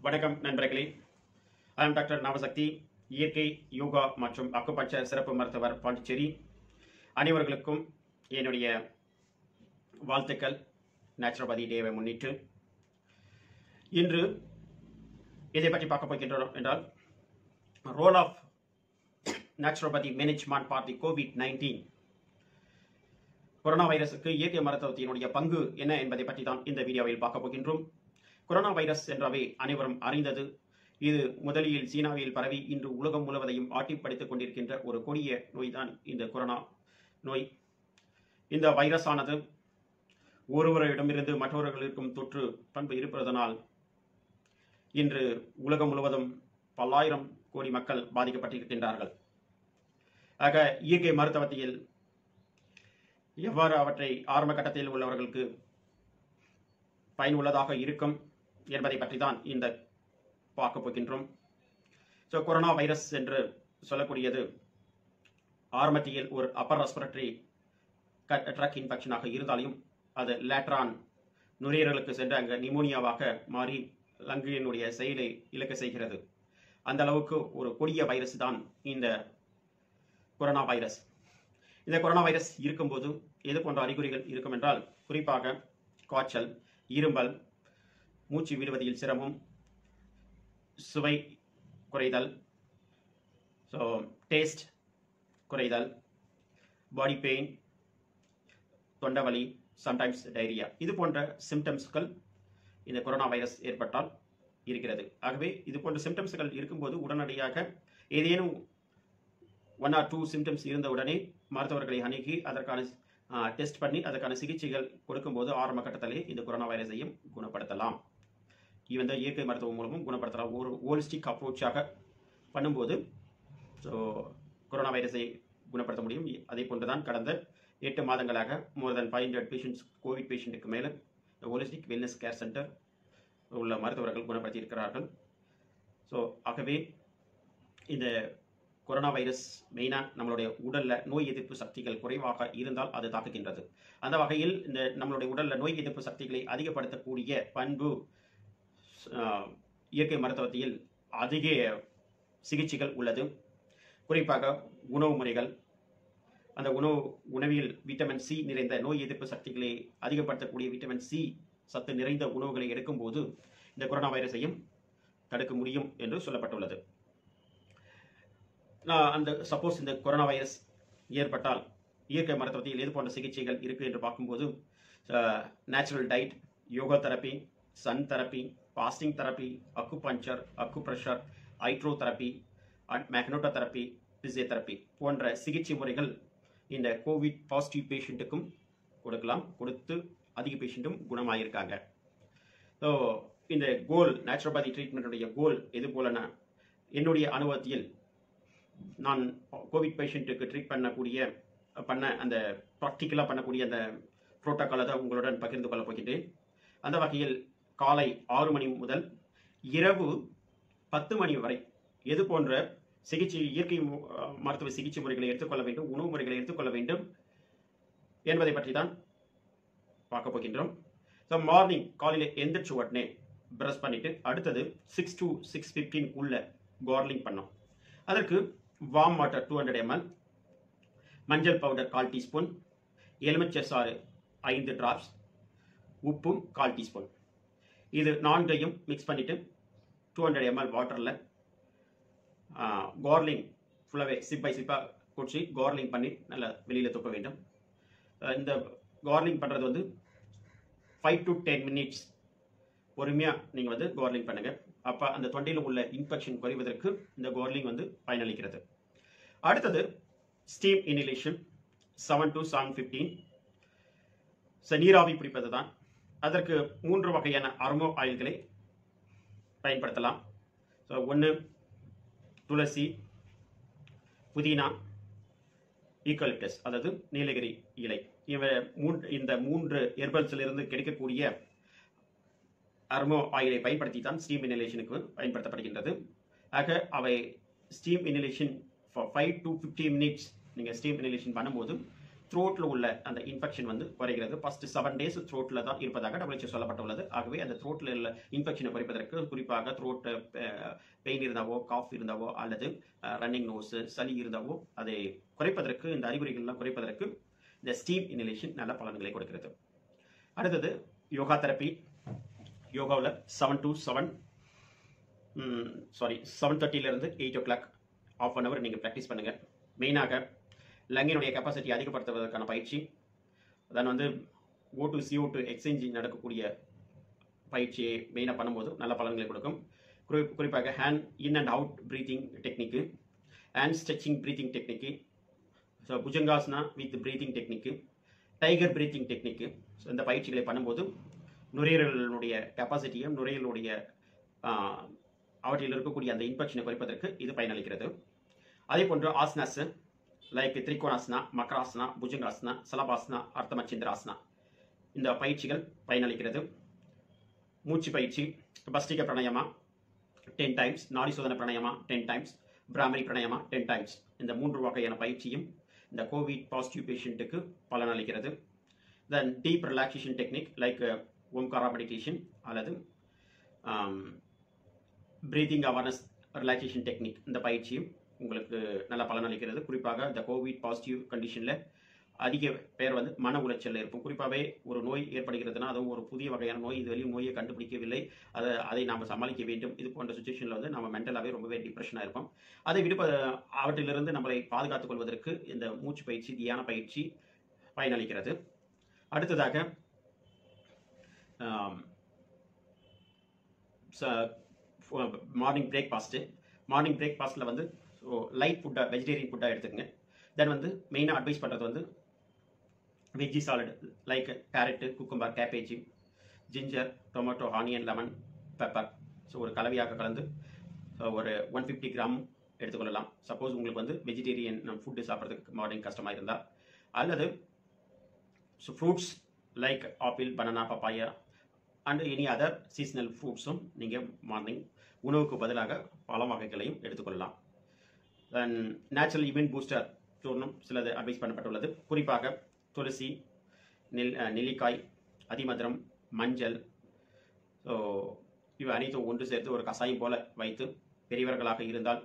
வணக்கம் நண்பர்களே I'm doctor Navasakthi இயற்கை யோகா மற்றும் அக்குபஞ்சர் சிறப்பு மருத்துவர் பாண்டிச்சேரி அனைவர்களுக்கும் என்னுடைய வாழ்த்துக்கள் நேச்சுரோபதி டேவை முன்னிட்டு இன்று இதை பற்றி பார்க்க போகின்றோம் என்றால் role of naturopathy management for the COVID nineteen corona வைரஸுக்கு இயற்கை மருத்துவத்தினுடைய பங்கு என்ன என்பதை பற்றி தான் இந்த வீடியோவில் பார்க்க போகின்றோம் கொரோனா வைரஸ் என்றவே அனைவரும் அறிந்தது இது முதலில் சீனாவில் பரவி இன்று உலகம் முழுவதையும் ஆட்டிப்படைத்துக் கொண்டிருக்கின்ற ஒரு கொடிய நோய்தான் இந்த கொரோனா நோய் இந்த வைரஸ் ஆனது ஒருவரிடமிருந்து மற்றவர்களுக்கும் தொற்று பண்பு இருப்பதனால் இன்று உலகம் முழுவதும் பல்லாயிரம் கோடி மக்கள் பாதிக்கப்பட்டிருக்கின்றார்கள் ஆக இயற்கை மருத்துவத்தில் எவ்வாறு அவற்றை ஆரம்ப கட்டத்தில் உள்ளவர்களுக்கு பயனுள்ளதாக இருக்கும் என்பதை பற்றி தான் இந்த பார்க்க போகின்றோம் ஸோ கொரோனா வைரஸ் என்று சொல்லக்கூடியது ஆரம்பத்தில் ஒரு அப்பர் ரெஸ்பிரட்டரி ட்ரக் இன்ஃபெக்ஷனாக இருந்தாலும் அது லேட்ரான் நுரையீரலுக்கு சென்று அங்கே நிமோனியாவாக மாறி லங்கினுடைய செயலை இழக்க செய்கிறது அந்த அளவுக்கு ஒரு கொடிய வைரஸ் தான் இந்த கொரோனா வைரஸ் இந்த கொரோனா வைரஸ் இருக்கும்போது எது போன்ற அறிகுறிகள் இருக்கும் என்றால் குறிப்பாக காய்ச்சல் இரும்பல் மூச்சு விடுவதில் சிரமம் சுவை குறைதல் ஸோ டேஸ்ட் குறைதல் பாடி பெயின் தொண்டவலி சம்டைம்ஸ் டைரியா இது போன்ற சிம்டம்ஸ்கள் இந்த கொரோனா வைரஸ் ஏற்பட்டால் இருக்கிறது ஆகவே இது போன்ற சிம்டம்ஸ்கள் இருக்கும்போது உடனடியாக ஏதேனும் ஒன் ஆர் டூ சிம்டம்ஸ் இருந்தவுடனே மருத்துவர்களை அணுகி அதற்கான டெஸ்ட் பண்ணி அதற்கான சிகிச்சைகள் கொடுக்கும்போது ஆரம்ப கட்டத்திலே இந்த கொரோனா வைரஸையும் குணப்படுத்தலாம் இந்த இயற்கை மருத்துவம் மூலமும் குணப்படுத்தலாம் ஒரு ஹோலிஸ்டிக் அப்ரோச்சாக பண்ணும்போது ஸோ கொரோனா வைரஸை குணப்படுத்த முடியும் அதே போன்று தான் கடந்த எட்டு மாதங்களாக more than five hundred patients COVID பேஷண்ட்டுக்கு மேலே ஹோலிஸ்டிக் வெல்னஸ் கேர் சென்டர் உள்ள மருத்துவர்கள் குணப்படுத்தி இருக்கிறார்கள் ஸோ ஆகவே இந்த கொரோனா வைரஸ் மெயினாக நம்மளுடைய உடலில் நோய் எதிர்ப்பு சக்திகள் குறைவாக இருந்தால் அது தாக்குகின்றது அந்த வகையில் இந்த நம்மளுடைய உடலில் நோய் எதிர்ப்பு சக்திகளை அதிகப்படுத்தக்கூடிய பண்பு இயற்கை மருத்துவத்தில் அதிக சிகிச்சைகள் உள்ளது குறிப்பாக உணவு முறைகள் அந்த உணவு உணவில் விட்டமின் சி நிறைந்த நோய் எதிர்ப்பு சக்திகளை அதிகப்படுத்தக்கூடிய விட்டமின் சி சத்து நிறைந்த உணவுகளை எடுக்கும்போது இந்த கொரோனா வைரஸையும் தடுக்க முடியும் என்று சொல்லப்பட்டுள்ளது அந்த சப்போஸ் இந்த கொரோனா வைரஸ் ஏற்பட்டால் இயற்கை மருத்துவத்தில் எது போன்ற சிகிச்சைகள் இருக்குது என்று பார்க்கும்போது natural diet yoga therapy sun therapy fasting therapy acupuncture acupressure hydro therapy magneto therapy physiotherapy போன்ற சிகிச்சை முறைகள் இந்த கோவிட் பாசிட்டிவ் பேஷண்ட்டுக்கும் கொடுக்கலாம் கொடுத்து அதிக பேஷண்ட்டும் குணமாயிருக்காங்க ஸோ இந்த கோல் நேச்சுரோபதி ட்ரீட்மெண்ட்டுடைய கோல் எது போலனா என்னுடைய அனுபவத்தில் நான் கோவிட் பேஷண்ட்டுக்கு ட்ரீட் பண்ணக்கூடிய பண்ண அந்த ப்ராக்டிக்கலாக பண்ணக்கூடிய அந்த ப்ரோட்டோக்காலை தான் உங்களுடன் பகிர்ந்து கொள்ளப் போகின்றேன் அந்த வகையில் காலை ஆறு மணி முதல் இரவு பத்து மணி வரை எது போன்ற சிகிச்சை இயற்கை மருத்துவ சிகிச்சை முறைகளை எடுத்துக்கொள்ள வேண்டும் உணவு முறைகளை எடுத்துக்கொள்ள வேண்டும் என்பதை பற்றி தான் பார்க்க போகின்றோம் ஸோ மார்னிங் காலையில் எந்திரிச்ச உடனே ப்ரஷ் பண்ணிட்டு அடுத்தது சிக்ஸ் டு சிக்ஸ் ஃபிஃப்டீன் உள்ள கார்லிங் பண்ணோம் அதற்கு warm water two hundred ml மஞ்சள் பவுடர் கால் டீஸ்பூன் எலுமிச்சை சாறு ஐந்து டிராப்ஸ் உப்பும் கால் டீஸ்பூன் இது நான்கையும் மிக்ஸ் பண்ணிவிட்டு டூ ஹண்ட்ரட் எம்எல் வாட்டரில் கார்லிங் ஃபுல்லாகவே சிப் பை சிப்பாக குடிச்சு கார்லிங் பண்ணி நல்லா வெளியில் துப்ப வேண்டும் இந்த கார்லிங் பண்ணுறது வந்து ஃபைவ் டு டென் மினிட்ஸ் பொறுமையாக நீங்கள் வந்து கார்லிங் பண்ணுங்கள் அப்போ அந்த தொண்டையில் உள்ள இன்ஃபெக்ஷன் குறைவதற்கு இந்த கார்லிங் வந்து பயனளிக்கிறது அடுத்தது steam inhalation seven to seven fifteen நீராவி பிடிப்பது தான் அதற்கு மூன்று வகையான அருமோ ஆயில்களை பயன்படுத்தலாம் ஸோ ஒன்று துளசி புதினா ஈக்கலிப்டஸ் அதாவது நீலகிரி இலை இவ மூன்று இந்த மூன்று எர்பல்ஸிலிருந்து கிடைக்கக்கூடிய அர்மோ ஆயிலை பயன்படுத்தி தான் ஸ்டீம் இனலேஷனுக்கு பயன்படுத்தப்படுகின்றது ஆக அவை steam inhalation for five to fifty minutes நீங்கள் ஸ்டீம் இனலேஷன் பண்ணும்போது த்ரோட்டில் உள்ள அந்த இன்ஃபெக்ஷன் வந்து குறைகிறது ஃபர்ஸ்ட் செவன் டேஸ் த்ரோட்டில் தான் இருப்பதாக WHO சொல்லப்பட்டுள்ளது ஆகவே அந்த த்ரோட்டில் உள்ள இன்ஃபெக்ஷனை குறைப்பதற்கு குறிப்பாக த்ரோட் பெயின் இருந்தாவோ காஃப் இருந்தாவோ அல்லது ரன்னிங் நோஸ் சளி இருந்தாவோ அதை குறைப்பதற்கு இந்த அறிகுறிகள்லாம் குறைப்பதற்கு இந்த ஸ்டீம் இன்ஹலேஷன் நல்ல பலன்களை கொடுக்கிறது அடுத்தது யோகா தெரப்பி யோகாவில் seven to seven sorry seven தேர்ட்டிலேருந்து eight o'clock of an hour நீங்கள் ப்ராக்டிஸ் பண்ணுங்கள் மெயினாக லங்கினுடைய கெப்பாசிட்டி அதிகப்படுத்துவதற்கான பயிற்சி அதான் வந்து O two CO two exchange நடக்கக்கூடிய பயிற்சியை மெயினாக பண்ணும்போது நல்ல பலன்களை கொடுக்கும் குறி குறிப்பாக hand in and out breathing technique hand stretching breathing technique so Bhujangasana with breathing technique tiger breathing technique so இந்த பயிற்சிகளை பண்ணும்போது நுரையீரலுடைய கெப்பாசிட்டியும் நுரையீரலுடைய ஆஹ், அவற்றில் இருக்கக்கூடிய அந்த இன்ஃபெக்ஷனை குறைப்பதற்கு இது பயனளிக்கிறது அதே போன்று ஆசனாஸ் லைக் திரிகோணாசனா மக்ராசனா புஜங்காசனா சலபாசனா அர்த்தமச்சிந்திராசனா இந்த பயிற்சிகள் பயனளிக்கிறது மூச்சு பயிற்சி பஸ்டிக பிரணயமா ten times Nadi Shodhana pranayama ten times Bhramari pranayama ten times இந்த மூன்று வகையான பயிற்சியும் இந்த கோவிட் பாசிட்டிவ் பேஷண்ட்டுக்கு பலனளிக்கிறது then deep relaxation technique like Omkara meditation அல்லது பிரீத்திங் அவேர்னஸ் ரிலாக்ஸேஷன் டெக்னிக் இந்த பயிற்சியும் உங்களுக்கு நல்ல பலனளிக்கிறது குறிப்பாக இந்த கோவிட் பாசிட்டிவ் கண்டிஷனில் அதிக பேர் வந்து மன உளைச்சல் இருக்கும் குறிப்பாகவே ஒரு நோய் ஏற்படுகிறதுனா அதுவும் ஒரு புதிய வகையான நோய் இது வரையும் நோயை கண்டுபிடிக்கவில்லை அதை அதை நாம் சமாளிக்க வேண்டும் இது போன்ற சுச்சுவேஷனில் வந்து நம்ம மென்டலாகவே ரொம்பவே டிப்ரெஷனாக இருப்போம் அதை விடுப்ப அவற்றிலிருந்து நம்மளை பாதுகாத்துக் கொள்வதற்கு இந்த மூச்சு பயிற்சி தியான பயிற்சி பயனளிக்கிறது அடுத்ததாக மார்னிங் பிரேக்ஃபாஸ்ட்டு மார்னிங் பிரேக்ஃபாஸ்ட்டில் வந்து ஸோ லைட் ஃபுட்டாக வெஜிடேரியன் ஃபுட்டாக எடுத்துக்கங்க தென் வந்து மெயினாக அட்வைஸ் பண்ணுறது வந்து veggie salad like carrot cucumber cabbage ginger tomato onion lemon pepper so ஒரு கலவையாக கலந்து so ஒரு ஒன் ஃபிஃப்டி கிராம் எடுத்துக்கொள்ளலாம் சப்போஸ் உங்களுக்கு வந்து வெஜிடேரியன் ஃபுட்டு சாப்பிட்றதுக்கு மார்னிங் கஷ்டமாக இருந்தால் அல்லது so fruits like apple banana papaya and any other seasonal ஃப்ரூட்ஸும் நீங்கள் மார்னிங் உணவுக்கு பதிலாக பழ வகைகளையும் எடுத்துக்கொள்ளலாம் தென் நேச்சுரல் இம்யூன் பூஸ்டர் சூர்ணம் சிலது அட்வைஸ் பண்ணப்பட்டுள்ளது குறிப்பாக துளசி நெல் அஹ், நெல்லிக்காய் அதிமதுரம் மஞ்சள் ஸோ இவை அனைத்தும் ஒன்று சேர்த்து ஒரு கஷாயம் போல வைத்து பெரியவர்களாக இருந்தால்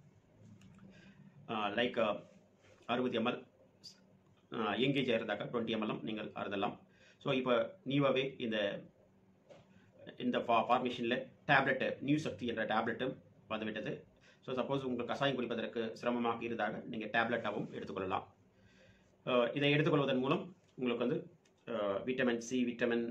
லைக் அறுபது எம்எல் எங்கேஜ் இருந்தாக்க டுவெண்ட்டி எம்எல்லும் நீங்கள் அருந்தலாம் ஸோ இப்போ நீவாவே இந்த இந்த ஃபா ஃபார்மேஷனில் டேப்லெட்டு நியூ சக்தி என்ற டேப்லெட்டும் வந்துவிட்டது ஸோ சப்போஸ் உங்களுக்கு கஷாயம் குடிப்பதற்கு சிரமமாக இருந்தாக நீங்கள் டேப்லெட்டாகவும் எடுத்துக்கொள்ளலாம் அஹ் இதை எடுத்துக்கொள்வதன் மூலம் உங்களுக்கு வந்து vitamin C vitamin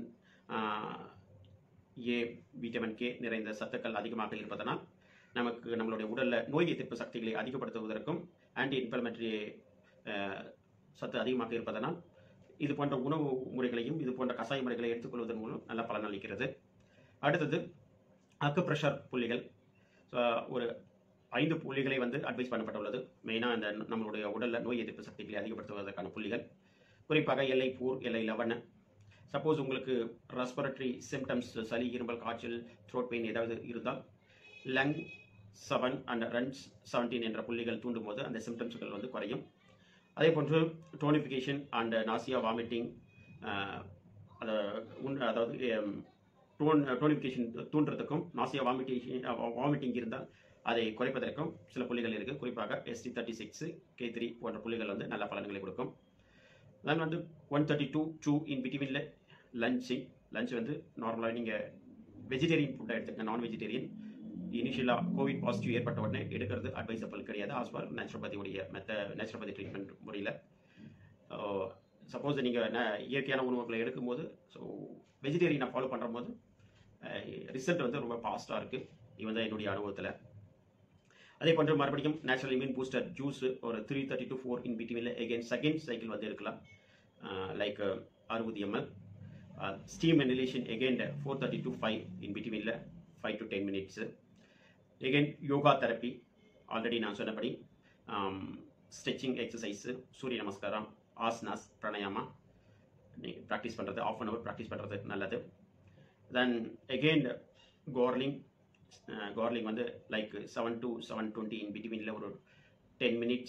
A vitamin K நிறைந்த சத்துக்கள் அதிகமாக இருப்பதனால் நமக்கு நம்மளுடைய உடலில் நோய் எதிர்ப்பு சக்திகளை அதிகப்படுத்துவதற்கும் ஆன்டி இன்ஃப்ளமேட்டரி சத்து அதிகமாக இருப்பதனால் இது போன்ற உணவு முறைகளையும் இது போன்ற கஷாய முறைகளை எடுத்துக்கொள்வதன் மூலம் நல்ல பலன் அளிக்கிறது அடுத்தது அக்கு ப்ரெஷர் புள்ளிகள் ஸோ ஒரு ஐந்து புள்ளிகளை வந்து அட்வைஸ் பண்ணப்பட்டுள்ளது மெயினாக இந்த நம்மளுடைய உடலில் நோய் எதிர்ப்பு சக்திகளை அதிகப்படுத்துவதற்கான புள்ளிகள் குறிப்பாக எல்லை பூர் எல்லை லெவன் சப்போஸ் உங்களுக்கு ரெஸ்பிரட்டரி சிம்டம்ஸ் சளி இருமல் காய்ச்சல் த்ரோட் பெயின் ஏதாவது இருந்தால் lung seven and Ren seventeen என்ற புள்ளிகள் தூண்டும் போது அந்த சிம்டம்ஸ்கள் வந்து குறையும் அதே போன்று டோனிஃபிகேஷன் அண்ட் நாசியா வாமிட்டிங் அதை உன் அதாவது டோன் டோனிஃபிகேஷன் தூண்டுறதுக்கும் நாசியா வாமிட்டேஷன் வாமிட்டிங் இருந்தால் அதை குறைப்பதற்கும் சில புள்ளிகள் இருக்குது குறிப்பாக ST thirty six K three போன்ற புள்ளிகள் வந்து நல்ல பலன்களை கொடுக்கும் தென் வந்து one thirty to two in பிட்வீனில் லஞ்சு லஞ்ச் வந்து நார்மலாக நீங்கள் வெஜிடேரியன் ஃபுட்டை எடுத்துக்கங்க நான் வெஜிடேரியன் இனிஷியலாக கோவிட் பாசிட்டிவ் ஏற்பட்ட உடனே எடுக்கிறது அட்வைசபிள் கிடையாது ஆஸ்பார் நேச்சுரோபதியுடைய மெத்த நேச்சுரோபதி ட்ரீட்மெண்ட் முறையில் சப்போஸ் நீங்கள் இயற்கையான உணவுகளை எடுக்கும்போது ஸோ வெஜிடேரியனை ஃபாலோ பண்ணுற போது ரிசல்ட் வந்து ரொம்ப ஃபாஸ்ட்டாக இருக்குது இவன் தான் என்னுடைய அனுபவத்தில் அதே போன்று மறுபடியும் நேச்சுரல் இம்யூன் பூஸ்டர் ஜூஸ் ஒரு three thirty to four in பிட்வீனில் எகெயின் செகண்ட் சைக்கிள் வந்து எடுக்கலாம் லைக் அறுபது ml steam ventilation again four thirty to five in பிட்வீனில் five to ten minutes again yoga therapy already நான் சொன்னபடி ஸ்ட்ரெச்சிங் எக்ஸசைஸு சூரிய நமஸ்காரம் ஆசனாஸ் பிராணாயாமா நீங்கள் ப்ராக்டிஸ் பண்ணுறது ஆஃப் அன் ஹவர் ப்ராக்டிஸ் பண்ணுறது நல்லது தென் எகெயின் கார்லிங் கார்லிங் வந்து like seven to seven twenty in பிட்வீனில் ஒரு டென் மினிட்ஸ்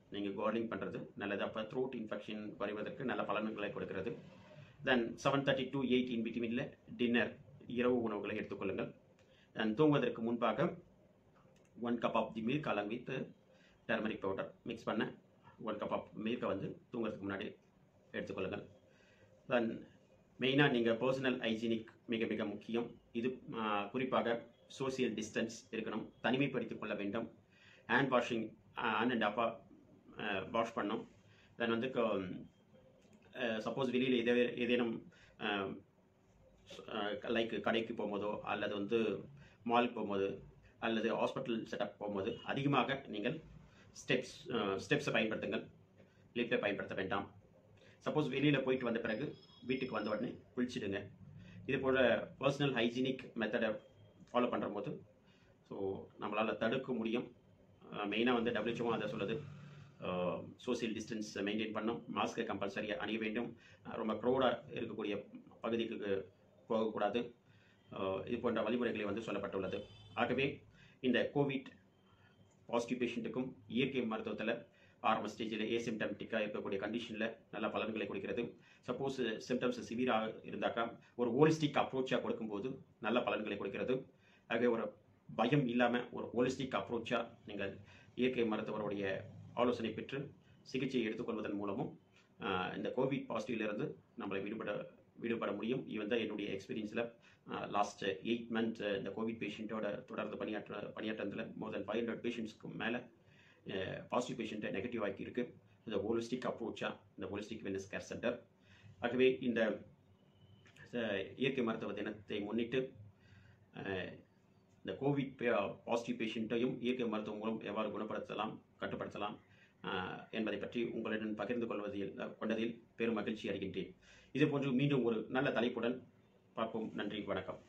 நீங்கள் கார்டனிங் பண்ணுறது நல்லது அப்போ த்ரோட் இன்ஃபெக்ஷன் குறைவதற்கு நல்ல பலன்களை கொடுக்கிறது then seven thirty to eight in பிட்வீனில் டின்னர் இரவு உணவுகளை எடுத்துக்கொள்ளுங்கள் தென் தூங்குவதற்கு முன்பாக one cup of the milk along with turmeric powder mix பண்ண ஒன் கப் ஆஃப் மில்கை வந்து தூங்குறதுக்கு முன்னாடி எடுத்துக்கொள்ளுங்கள் தென் மெயினாக நீங்கள் பர்சனல் ஹைஜீனிக் மிக மிக முக்கியம் இது ஆ, குறிப்பாக சோசியல் டிஸ்டன்ஸ் இருக்கணும் தனிமைப்படுத்திக் கொள்ள வேண்டும் ஹேண்ட் வாஷிங் ஆன் அண்ட் அப்பா வாஷ் பண்ணணும் தென் வந்து சப்போஸ் வெளியில் எதே ஏதேனும் லைக் கடைக்கு போகும்போதோ அல்லது வந்து மாலுக்கு போகும்போது அல்லது ஹாஸ்பிட்டல் செட்டப் போகும்போது அதிகமாக நீங்கள் ஸ்டெப்ஸ் ஸ்டெப்ஸை பயன்படுத்துங்கள் லிஃப்டை பயன்படுத்த வேண்டாம் சப்போஸ் வெளியில் போயிட்டு வந்த பிறகு வீட்டுக்கு வந்த உடனே குளிச்சிடுங்க இது போல பர்சனல் ஹைஜீனிக் மெத்தடை ஃபாலோ பண்ணுற போது ஸோ நம்மளால் தடுக்க முடியும் மெயினாக வந்து டபிள்யூஹெச்ஓ அதை சொல்லுது சோசியல் டிஸ்டன்ஸ் மெயின்டைன் பண்ணணும் மாஸ்க்கை கம்பல்சரியாக அணிய வேண்டும் அஹ் ரொம்ப க்ரௌடாக இருக்கக்கூடிய பகுதிக்கு போகக்கூடாது அஹ் இது போன்ற வழிமுறைகளை வந்து சொல்லப்பட்டுள்ளது ஆகவே இந்த கோவிட் பாசிட்டிவ் பேஷண்ட்டுக்கும் இயற்கை மருத்துவத்தில் ஆரம்ப ஸ்டேஜில் ஏசிம்டமெட்டிக்காக இருக்கக்கூடிய கண்டிஷனில் நல்ல பலன்களை கொடுக்கிறது சப்போஸ் சிம்டம்ஸ் சிவியராக இருந்தாக்கா ஒரு ஹோலிஸ்டிக் அப்ரோச்சாக கொடுக்கும்போது நல்ல பலன்களை கொடுக்கிறது ஆகவே ஒரு பயம் இல்லாமல் ஒரு ஹோலிஸ்டிக் அப்ரோச்சாக நீங்கள் இயற்கை மருத்துவருடைய ஆலோசனை பெற்று சிகிச்சை எடுத்துக்கொள்வதன் மூலமும் ஆஹ், இந்த கோவிட் பாசிட்டிவ்லேருந்து நம்மளை விடுபட விடுபட முடியும் இவன் தான் என்னுடைய எக்ஸ்பீரியன்ஸில் லாஸ்ட் எயிட் மந்த் இந்த கோவிட் பேஷண்ட்டோட தொடர்ந்து பணியாற்ற பணியாற்றத்தில் மோர் தென் ஃபைவ் ஹண்ட்ரட் பேஷண்ட்ஸ்க்கு மேலே பாசிட்டிவ் பேஷண்ட்டை நெகட்டிவ் ஆக்கி இருக்கு இந்த ஹோலிஸ்டிக் அப்ரோச்சாக இந்த ஹோலிஸ்டிக் வெல்னஸ் கேர் சென்டர் ஆகவே இந்த அஹ், இயற்கை மருத்துவ தினத்தை முன்னிட்டு அஹ், இந்த கோவிட் பாசிட்டிவ் பேஷண்ட்டையும் இயற்கை மருத்துவம் மூலம் எவ்வாறு குணப்படுத்தலாம் கட்டுப்படுத்தலாம் அஹ், என்பதை பற்றி உங்களுடன் பகிர்ந்து கொள்வதில் கொண்டதில் பெரும் மகிழ்ச்சி அடைகின்றேன் இது போன்று மீண்டும் ஒரு நல்ல தலைப்புடன் பார்ப்போம் நன்றி வணக்கம்